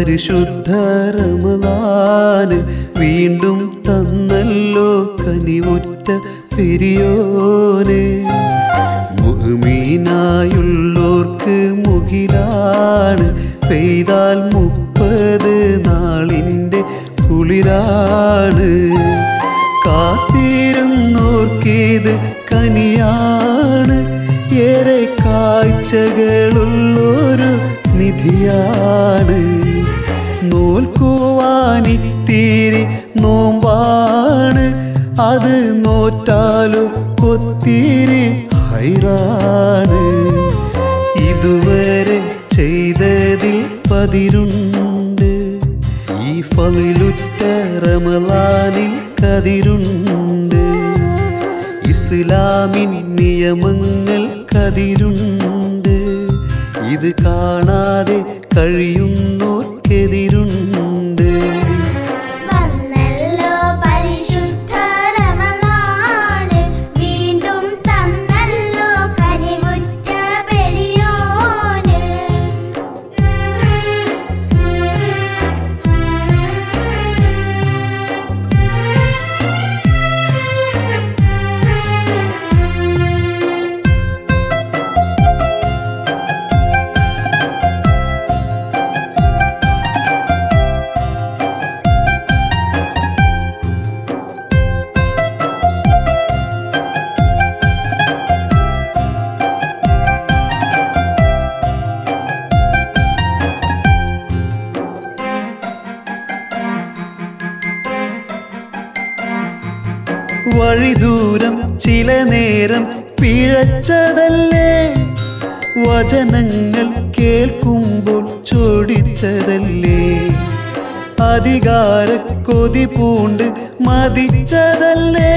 പരിശുദ്ധ റമദാന് വീണ്ടും തന്നല്ലോ കനിവുറ്റ പെരിയോന് മുഹ്മീനായുള്ളോർക്ക് മുകിലാണ് പെയ്താൽ മുപ്പത് നാളിൻ്റെ കുളിരാണ് കാത്തിരുന്നോർക്കിത് കനിയാണ് ഏറെ കാഴ്ചകളുള്ളൊരു നിധിയാണ് നോൽക്കുവാനിത്തിരി നോമ്പാണ് അത് നോറ്റാലോ ഒത്തിരി ഹൈറാണ് ഇതുവരെ ചെയ്തതിൽ പതിരുണ്ട് ഈ ഫതിലുറ്റ റമലാനിൽ കതിരുണ്ട് ഇസ്ലാമിൻ നിയമങ്ങൾ കതിരുണ്ട് ഇത് കാണാതെ കഴിയുന്നോർക്കെതിരുണ്ട് വന്നല്ലോ പരിശുദ്ധ റമളാന് വീണ്ടും തന്നല്ലോ കനിവുറ്റ പെരിയോന് വഴിദൂരം ചില നേരം പിഴച്ചതല്ലേ വചനങ്ങൾ കേൾക്കുമ്പോൾ ചോടിച്ചതല്ലേ അധികാര കൊതി പൂണ്ട് മതിച്ചതല്ലേ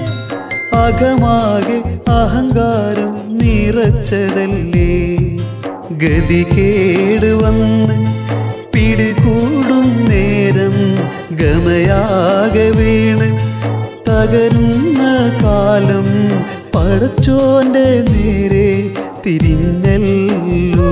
അകമാകെ അഹങ്കാരം നിറച്ചതല്ലേ ഗതി കേടുവന്ന് പിടികൂടും നേരം ഗമയാകെ വീണ് തകരുന്ന കാലം പടച്ചോന്റെ നേരെ തിരിഞ്ഞല്ലോ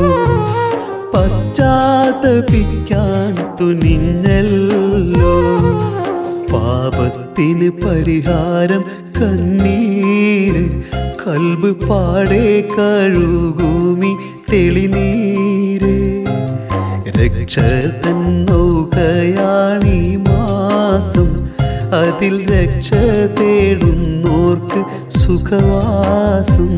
പശ്ചാത്തപിക്കാൻ തുനിഞ്ഞല്ലോ പാപത്തിന് പരിഹാരം കണ്ണീര് കൽബ് പാടെ കഴുകുമി തെളിനീര് രക്ഷ തന്നൗകയാണീ മാസം അതിൽ രക്ഷ തേടുന്നോർക്ക് സുഖവാസം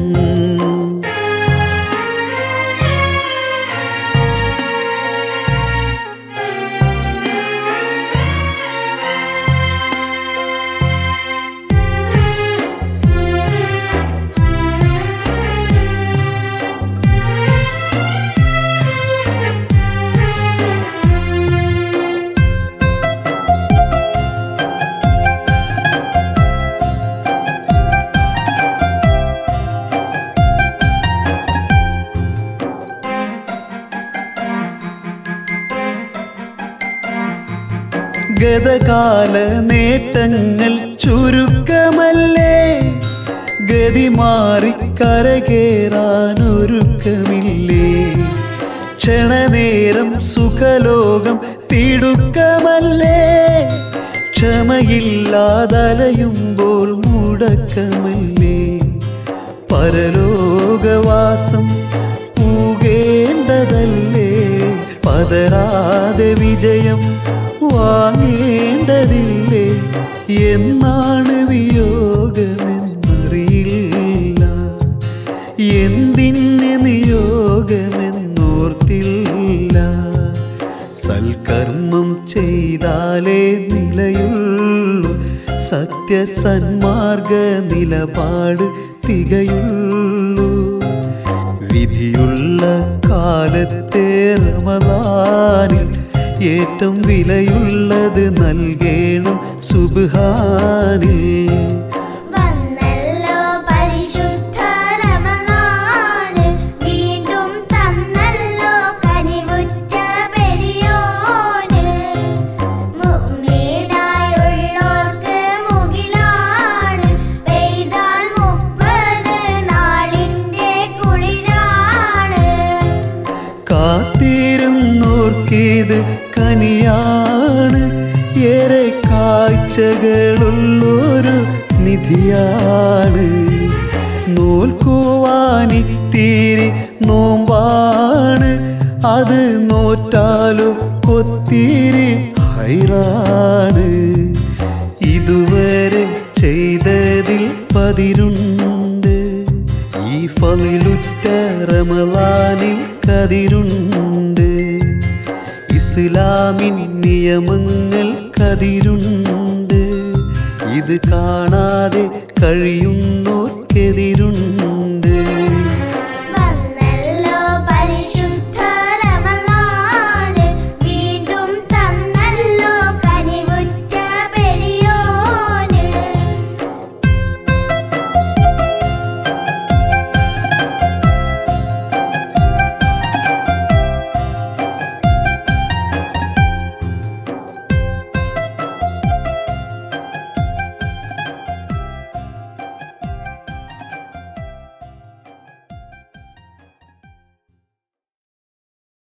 ഗതകാല നേട്ടങ്ങൾ ചുരുക്കമല്ലേ ഗതി മാറി കരകേറാനൊരുക്കമില്ലേ ക്ഷണനേരം സുഖലോകം തിടുക്കമല്ലേ ക്ഷമയില്ലാതലയുമ്പോൾ മുടക്കമല്ലേ പരലോകവാസം പൂകേണ്ടതല്ലേ പതരാതെ വിജയം വാങ്ങേണ്ടതില്ലേ എന്നാണ് വിയോഗമെന്നറിയില്ല എന്തിന് നിയോഗമെന്നോർത്തില്ല സൽക്കർമ്മം ചെയ്താലേ നിലയുള്ളൂ സത്യസന്മാർഗ നിലപാട് തികയുള്ളൂ വിധിയുള്ള കാലത്തെ റമദാനിൽ ഏറ്റവും വിലയുള്ളത് നൽകേണം സുബ്ഹാനിൽ വന്നല്ലോ പരിശുദ്ധ റമളാന് വീണ്ടും തന്നല്ലോ കനിവുറ്റ പെരിയോന് മുഅ്മിനായുള്ളോർക്ക് മുകിലാണ് പെയ്താൽ മുപ്പത് നാളിന്റെ കുളിരാണ് കാത്തിരുന്നോർക്കിത് കനി കാഴ്ചകളുള്ളൊരു നിധിയാണ് നോൽക്കുവാനിത്തിരി നോമ്പാണ് അത് നോറ്റാലോ ഒത്തിരി ഹൈറാണ് ഇതുവരെ ചെയ്തതിൽ പതിരുണ്ട് ഈ ഫലിലുറ്റ റമലാനിൽ കതിരുണ്ട് ഇസ്ലാമിൻ നിയമങ്ങൾ കതിരുണ്ട് ഇത് കാണാതെ കഴിയുന്ന